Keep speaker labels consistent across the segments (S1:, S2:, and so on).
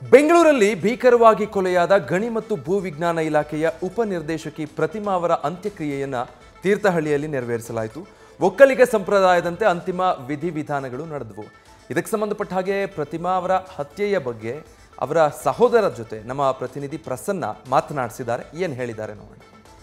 S1: ಬೆಂಗಳೂರಲ್ಲಿ ಭೀಕರವಾಗಿ ಕೊಲೆಯಾದ ಗಣಿ ಮತ್ತು ಭೂವಿಜ್ಞಾನ ಇಲಾಖೆಯ ಉಪನಿರ್ದೇಶಕಿ ಪ್ರತಿಮಾ ಅವರ ಅಂತ್ಯಕ್ರಿಯೆಯನ್ನ ತೀರ್ಥಹಳ್ಳಿಯಲ್ಲಿ ನೆರವೇರಿಸಲಾಯಿತು ಒಕ್ಕಲಿಗ ಸಂಪ್ರದಾಯದಂತೆ ಅಂತಿಮ ವಿಧಿವಿಧಾನಗಳು ನಡೆದವು ಇದಕ್ಕೆ ಸಂಬಂಧಪಟ್ಟ ಹಾಗೆ ಪ್ರತಿಮಾ ಅವರ ಹತ್ಯೆಯ ಬಗ್ಗೆ ಅವರ ಸಹೋದರರ ಜೊತೆ ನಮ್ಮ ಪ್ರತಿನಿಧಿ ಪ್ರಸನ್ನ ಮಾತನಾಡಿಸಿದ್ದಾರೆ ಏನು ಹೇಳಿದ್ದಾರೆ ನೋಡೋಣ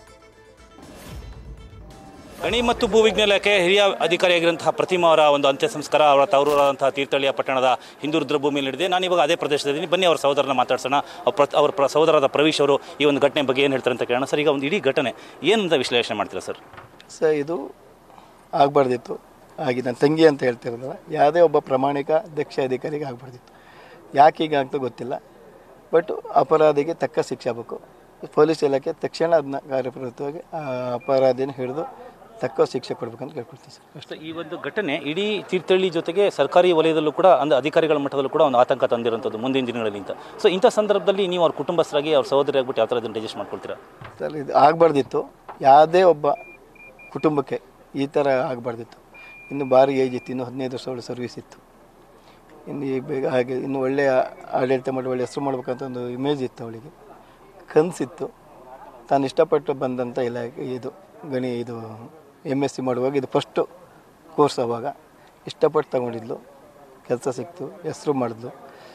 S2: ಗಣಿ ಮತ್ತು ಭೂವಿಜ್ಞಾನ ಇಲಾಖೆ ಹಿರಿಯ ಅಧಿಕಾರಿಯಾಗಿರುವಂತಹ ಪ್ರತಿಮಾ ಅವರ ಒಂದು ಅಂತ್ಯ ಸಂಸ್ಕಾರ ಅವರ ತವರೂರಾದಂತಹ ತೀರ್ಥಹಳ್ಳಿಯ ಪಟ್ಟಣದ ಹಿಂದೂ ರುದ್ರಭೂಮಿಯಲ್ಲಿ ನಡೆದಿದೆ ನಾನು ಇವಾಗ ಅದೇ ಪ್ರದೇಶದಲ್ಲಿ ಬನ್ನಿ ಅವರ ಸಹೋದರನ ಮಾತಾಡ್ಸೋಣ ಅವ್ರ ಪ್ರ- ಅವ್ರ ಪ್ರ- ಸಹೋದರರಾದ ಪ್ರವೀಶ್ ಅವರು ಈ ಒಂದು ಘಟನೆ ಬಗ್ಗೆ ಏನು ಹೇಳ್ತಾರೆ ಅಂತ ಕೇಳೋಣ ಸರ್ ಈಗ ಒಂದು ಇಡೀ ಘಟನೆ ಏನಂತ ವಿಶ್ಲೇಷಣೆ ಮಾಡ್ತೀರಾ ಸರ್
S3: ಸರ್ ಇದು ಆಗಬಾರ್ದಿತ್ತು ಆಗಿ ನನ್ನ ತಂಗಿ ಅಂತ ಹೇಳ್ತಿರೋದಲ್ಲ ಯಾವುದೇ ಒಬ್ಬ ಪ್ರಾಮಾಣಿಕ ದಕ್ಷ ಅಧಿಕಾರಿಗೆ ಆಗಬಾರ್ದಿತ್ತು ಯಾಕೆ ಹೀಗೆ ಆಗ್ತೋ ಗೊತ್ತಿಲ್ಲ ಬಟ್ ಅಪರಾಧಿಗೆ ತಕ್ಕ ಶಿಕ್ಷೆ ಆಗಬೇಕು ಪೊಲೀಸ್ ಇಲಾಖೆ ತಕ್ಷಣ ಅದನ್ನ ಕಾರ್ಯಪ್ರವೃತ್ತವಾಗಿ ಆ ಅಪರಾಧಿನ ಹಿಡಿದು ತಕ್ಕ ಶಿಕ್ಷೆ ಕೊಡ್ಬೇಕಂತ ಕೇಳ್ಕೊಳ್ತೀನಿ ಸರ್
S2: ಅಷ್ಟೇ ಈ ಒಂದು ಘಟನೆ ಇಡೀ ತೀರ್ಥಹಳ್ಳಿ ಜೊತೆಗೆ ಸರ್ಕಾರಿ ವಲಯದಲ್ಲೂ ಕೂಡ ಅಂದ್ರೆ ಅಧಿಕಾರಿಗಳ ಮಟ್ಟದಲ್ಲೂ ಕೂಡ ಒಂದು ಆತಂಕ ತಂದಿರುವಂಥದ್ದು ಮುಂದಿನ ದಿನಗಳಲ್ಲಿ ಅಂತ ಸೊ ಇಂಥ ಸಂದರ್ಭದಲ್ಲಿ ನೀವು ಅವ್ರ ಕುಟುಂಬಸ್ಥರಾಗಿ ಅವ್ರ ಸಹೋದರಿ ಆಗ್ಬಿಟ್ಟು ಯಾವ ಥರ ಇದನ್ನು ಡೈಜೆಸ್ಟ್ ಮಾಡ್ಕೊಳ್ತೀರಾ
S3: ಸರ್ ಇದು ಆಗಬಾರ್ದಿತ್ತು ಯಾವುದೇ ಒಬ್ಬ ಕುಟುಂಬಕ್ಕೆ ಈ ಥರ ಆಗಬಾರ್ದಿತ್ತು ಇನ್ನು ಭಾರಿ ಏಜ್ ಇತ್ತು ಇನ್ನು ಹದಿನೈದು ವರ್ಷ ಒಳ್ಳೆ ಸರ್ವಿಸ್ ಇತ್ತು ಇನ್ನು ಈ ಬೇಗ ಹಾಗೆ ಇನ್ನು ಒಳ್ಳೆಯ ಆಡಳಿತ ಮಾಡಿ ಒಳ್ಳೆ ಹೆಸರು ಮಾಡ್ಬೇಕಂತ ಒಂದು ಇಮೇಜ್ ಇತ್ತು ಅವಳಿಗೆ ಕನಸಿತ್ತು ತಾನು ಇಷ್ಟಪಟ್ಟು ಬಂದಂಥ ಇಲಾಖೆ ಇದು ಗಣಿ ಇದು ಎಮ್ ಎಸ್ ಸಿ ಮಾಡುವಾಗ ಇದು ಫಸ್ಟು ಕೋರ್ಸ್ ಅವಾಗ ಇಷ್ಟಪಟ್ಟು ತಗೊಂಡಿದ್ಲು ಕೆಲಸ ಸಿಕ್ತು ಹೆಸರು ಮಾಡಿದ್ಲು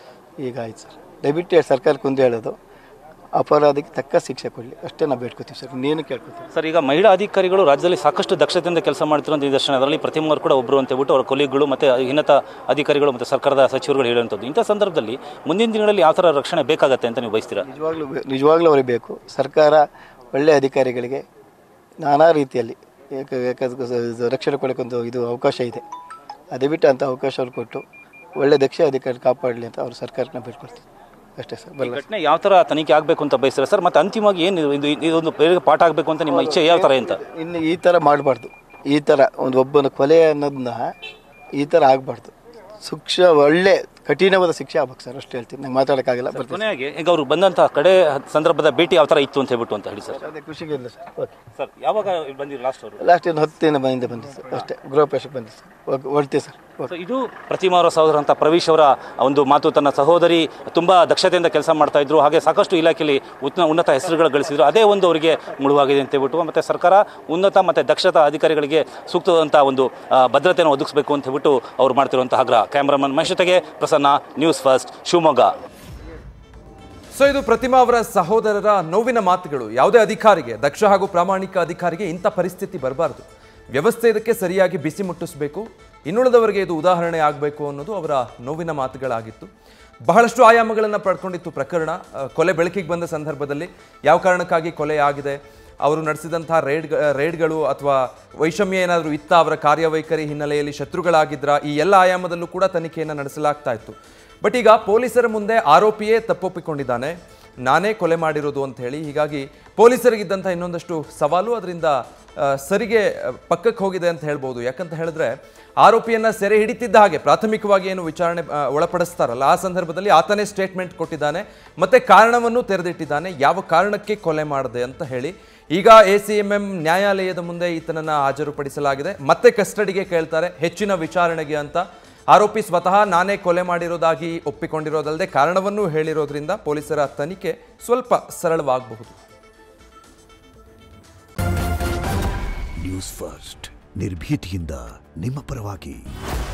S3: ಈಗ ಆಯ್ತು ಸರ್ ದಯವಿಟ್ಟು ಸರ್ಕಾರಕ್ಕೆ ಒಂದು ಹೇಳೋದು ಅಪರಾಧಿಗೆ ತಕ್ಕ ಶಿಕ್ಷೆ ಕೊಡಲಿ ಅಷ್ಟೇ ನಾವು ಬೇಡ್ಕೋತೀವಿ ಸರ್ ನೀನು ಕೇಳ್ಕೊತೀವಿ
S2: ಸರ್ ಈಗ ಮಹಿಳಾ ಅಧಿಕಾರಿಗಳು ರಾಜ್ಯದಲ್ಲಿ ಸಾಕಷ್ಟು ದಕ್ಷತೆಯಿಂದ ಕೆಲಸ ಮಾಡ್ತಿರೋ ನಿದರ್ಶನ ಅದರಲ್ಲಿ ಪ್ರತಿಮಾ ಅವರು ಕೂಡ ಒಬ್ಬರು ಅಂತ ಹೇಳ್ಬಿಟ್ಟು ಅವರ ಕೊಲೀಗ್ಗಳು ಮತ್ತು ಉನ್ನತ ಅಧಿಕಾರಿಗಳು ಮತ್ತು ಸರ್ಕಾರದ ಸಚಿವರುಗಳು ಹೇಳುವಂಥದ್ದು ಇಂಥ ಸಂದರ್ಭದಲ್ಲಿ ಮುಂದಿನ ದಿನಗಳಲ್ಲಿ ಯಾವ ಥರ ರಕ್ಷಣೆ ಬೇಕಾಗತ್ತೆ ಅಂತ ನೀವು ಬಯಸ್ತೀರಾ
S3: ನಿಜವಾಗ್ಲೂ ಬೇ- ನಿಜವಾಗ್ಲೂ ಅವರಿಗೆ ಬೇಕು ಸರ್ಕಾರ ಒಳ್ಳೆಯ ಅಧಿಕಾರಿಗಳಿಗೆ ನಾನಾ ರೀತಿಯಲ್ಲಿ ಏಕ- ಏಕ- ಇದು ರಕ್ಷಣೆ ಕೊಡೋಕ್ಕೊಂದು ಇದು ಅವಕಾಶ ಇದೆ ಅದೇ ಬಿಟ್ಟು ಅಂಥ ಅವಕಾಶ ಅವ್ರು ಕೊಟ್ಟು ಒಳ್ಳೆ ದಕ್ಷ ಅಧಿಕಾರಿ ಕಾಪಾಡಲಿ ಅಂತ ಅವ್ರು ಸರ್ಕಾರಕ್ಕೆ ಬೇಡ್ಕೊಳ್ತೀವಿ ಅಷ್ಟೇ ಸರ್
S2: ಈ
S3: ಬಲ್ಲ
S2: ಘಟನೆ ಯಾವ ಥರ ತನಿಖೆ ಆಗಬೇಕು ಅಂತ ಬಯಸ್ತೀರಾ ಸರ್ ಮತ್ತು ಅಂತಿಮವಾಗಿ ಏನು ಇದು ಇದೊಂದು ಬೇರೆ ಪಾಠ ಆಗಬೇಕು ಅಂತ ನಿಮ್ಮ ಇಚ್ಛೆ ಯಾವ ಥರ ಅಂತ
S3: ಇನ್ನು ಈ ಥರ ಮಾಡಬಾರ್ದು ಈ ಥರ ಒಂದು ಒಬ್ಬನ ಕೊಲೆ ಅನ್ನೋದನ್ನ ಈ ಥರ ಆಗಬಾರ್ದು ಶಿಕ್ಷೆ ಒಳ್ಳೆ ಕಠಿಣವಾದ ಶಿಕ್ಷೆ ಆಗ್ಬೇಕು ಸರ್ ಅಷ್ಟು ಹೇಳ್ತೀನಿ ನಂಗೆ ಮಾತಾಡೋಕ್ಕಾಗಲ್ಲ ಬರ್ತೀನಿ
S2: ಕೊನೆಯಾಗಿ ಈಗ ಅವರು ಬಂದಂತಹ ಕಡೆ ಸಂದರ್ಭದ ಭೇಟಿ ಯಾವ ಥರ ಇತ್ತು ಅಂತ ಹೇಳ್ಬಿಟ್ಟು ಅಂತ ಹೇಳಿ ಸರ್
S3: ಅದೇ ಖುಷಿಗೆ ಇಲ್ಲ ಸರ್ ಓಕೆ
S2: ಸರ್ ಯಾವಾಗ ಬಂದಿರಿ ಲಾಸ್ಟ್ ಅವರು
S3: ಲಾಸ್ಟ್ ಇನ್ನು ಹತ್ತು ದಿನ ಬಂದಿಂದ ಬಂದಿದೆ ಸರ್ ಅಷ್ಟೇ ಗೃಹಪ್ರವೇಶಕ್ಕೆ ಬಂದಿದೆ ಸರ್ ಓಕೆ ಹೊರಡ್ತೀವಿ ಸರ್ ಓಕೆ
S2: ಸೊ ಇದು ಪ್ರತಿಮಾ ಅವರ ಸಹೋದರ ಅಂತ ಪ್ರವೀಶ್ ಅವರ ಒಂದು ಮಾತು ತನ್ನ ಸಹೋದರಿ ತುಂಬಾ ದಕ್ಷತೆಯಿಂದ ಕೆಲಸ ಮಾಡ್ತಾ ಇದ್ರು ಹಾಗೆ ಸಾಕಷ್ಟು ಇಲಾಖೆಯಲ್ಲಿ ಉನ್ನ ಉನ್ನತ ಹೆಸರುಗಳು ಗಳಿಸಿದ್ರು ಅದೇ ಒಂದು ಅವರಿಗೆ ಮುಳುವಾಗಿದೆ ಅಂತ ಹೇಳ್ಬಿಟ್ಟು ಮತ್ತೆ ಸರ್ಕಾರ ಉನ್ನತ ಮತ್ತೆ ದಕ್ಷತಾ ಅಧಿಕಾರಿಗಳಿಗೆ ಸೂಕ್ತವಾದಂತಹ ಒಂದು ಆ, ಭದ್ರತೆಯನ್ನು ಒದಗಿಸಬೇಕು ಅಂತ ಹೇಳ್ಬಿಟ್ಟು ಅವ್ರು ಮಾಡ್ತಿರುವಂತಹ ಆಗ್ರಹ ಕ್ಯಾಮ್ರಾಮನ್ ಮಹೇಶ್ ಜೊತೆಗೆ Prasanna news first Shivamogga
S1: so ಇದು ಪ್ರತಿಮಾ ಅವರ ಸಹೋದರರ ನೋವಿನ ಮಾತುಗಳು ಯಾವುದೇ ಅಧಿಕಾರಿಗೆ ದಕ್ಷ ಹಾಗೂ ಪ್ರಾಮಾಣಿಕ ಅಧಿಕಾರಿಗೆ ಇಂಥ ಪರಿಸ್ಥಿತಿ ಬರಬಾರ್ದು ವ್ಯವಸ್ಥೆ ಇದಕ್ಕೆ ಸರಿಯಾಗಿ ಬಿಸಿ ಮುಟ್ಟಿಸಬೇಕು ಇನ್ನುಳಿದವರಿಗೆ ಇದು ಉದಾಹರಣೆ ಆಗಬೇಕು ಅನ್ನೋದು ಅವರ ನೋವಿನ ಮಾತುಗಳಾಗಿತ್ತು ಬಹಳಷ್ಟು ಆಯಾಮಗಳನ್ನು ಪಡ್ಕೊಂಡಿತ್ತು ಪ್ರಕರಣ ಆ, ಕೊಲೆ ಬೆಳಕಿಗೆ ಬಂದ ಸಂದರ್ಭದಲ್ಲಿ ಯಾವ ಕಾರಣಕ್ಕಾಗಿ ಕೊಲೆ ಆಗಿದೆ ಅವರು ನಡೆಸಿದಂತಹ ರೈಡ್ ರೈಡ್ಗಳು ಅಥವಾ ವೈಷಮ್ಯ ಏನಾದರೂ ಇತ್ತ ಅವರ ಕಾರ್ಯವೈಖರಿ ಹಿನ್ನೆಲೆಯಲ್ಲಿ ಶತ್ರುಗಳಾಗಿದ್ರ ಈ ಎಲ್ಲ ಆಯಾಮದಲ್ಲೂ ಕೂಡ ತನಿಖೆಯನ್ನು ನಡೆಸಲಾಗ್ತಾ ಇತ್ತು ಬಟ್ ಈಗ ಪೊಲೀಸರ ಮುಂದೆ ಆರೋಪಿಯೇ ತಪ್ಪೊಪ್ಪಿಕೊಂಡಿದ್ದಾನೆ ನಾನೇ ಕೊಲೆ ಮಾಡಿರೋದು ಅಂತ ಹೇಳಿ ಹೀಗಾಗಿ ಪೊಲೀಸರಿಗಿದ್ದಂಥ ಇನ್ನೊಂದಷ್ಟು ಸವಾಲು ಅದರಿಂದ ಆ, ಸರಿಗೆ ಆ, ಪಕ್ಕಕ್ಕೆ ಹೋಗಿದೆ ಅಂತ ಹೇಳ್ಬೋದು ಯಾಕಂತ ಹೇಳಿದ್ರೆ ಆರೋಪಿಯನ್ನ ಸೆರೆ ಹಿಡಿತಿದ್ದ ಹಾಗೆ ಪ್ರಾಥಮಿಕವಾಗಿ ಏನು ವಿಚಾರಣೆ ಆ, ಒಳಪಡಿಸ್ತಾರಲ್ಲ ಆ ಸಂದರ್ಭದಲ್ಲಿ ಆತನೇ ಸ್ಟೇಟ್ಮೆಂಟ್ ಕೊಟ್ಟಿದ್ದಾನೆ ಮತ್ತೆ ಕಾರಣವನ್ನು ತೆರೆದಿಟ್ಟಿದ್ದಾನೆ ಯಾವ ಕಾರಣಕ್ಕೆ ಕೊಲೆ ಮಾಡಿದೆ ಅಂತ ಹೇಳಿ ಈಗ ಎ ಸಿ ಎಂ ಎಂ ನ್ಯಾಯಾಲಯದ ಮುಂದೆ ಈತನನ್ನ ಹಾಜರುಪಡಿಸಲಾಗಿದೆ ಮತ್ತೆ ಕಸ್ಟಡಿಗೆ ಕೇಳ್ತಾರೆ ಹೆಚ್ಚಿನ ವಿಚಾರಣೆಗೆ ಅಂತ ಆರೋಪಿ ಸ್ವತಃ ನಾನೇ ಕೊಲೆ ಮಾಡಿರೋದಾಗಿ ಒಪ್ಪಿಕೊಂಡಿರೋದಲ್ಲದೆ ಕಾರಣವನ್ನೂ ಹೇಳಿರೋದ್ರಿಂದ ಪೊಲೀಸರ ತನಿಖೆ ಸ್ವಲ್ಪ ಸರಳವಾಗಬಹುದು
S4: ನ್ಯೂಸ್ ಫಸ್ಟ್ ನಿರ್ಭೀತಿಯಿಂದ ನಿಮ್ಮ ಪರವಾಗಿ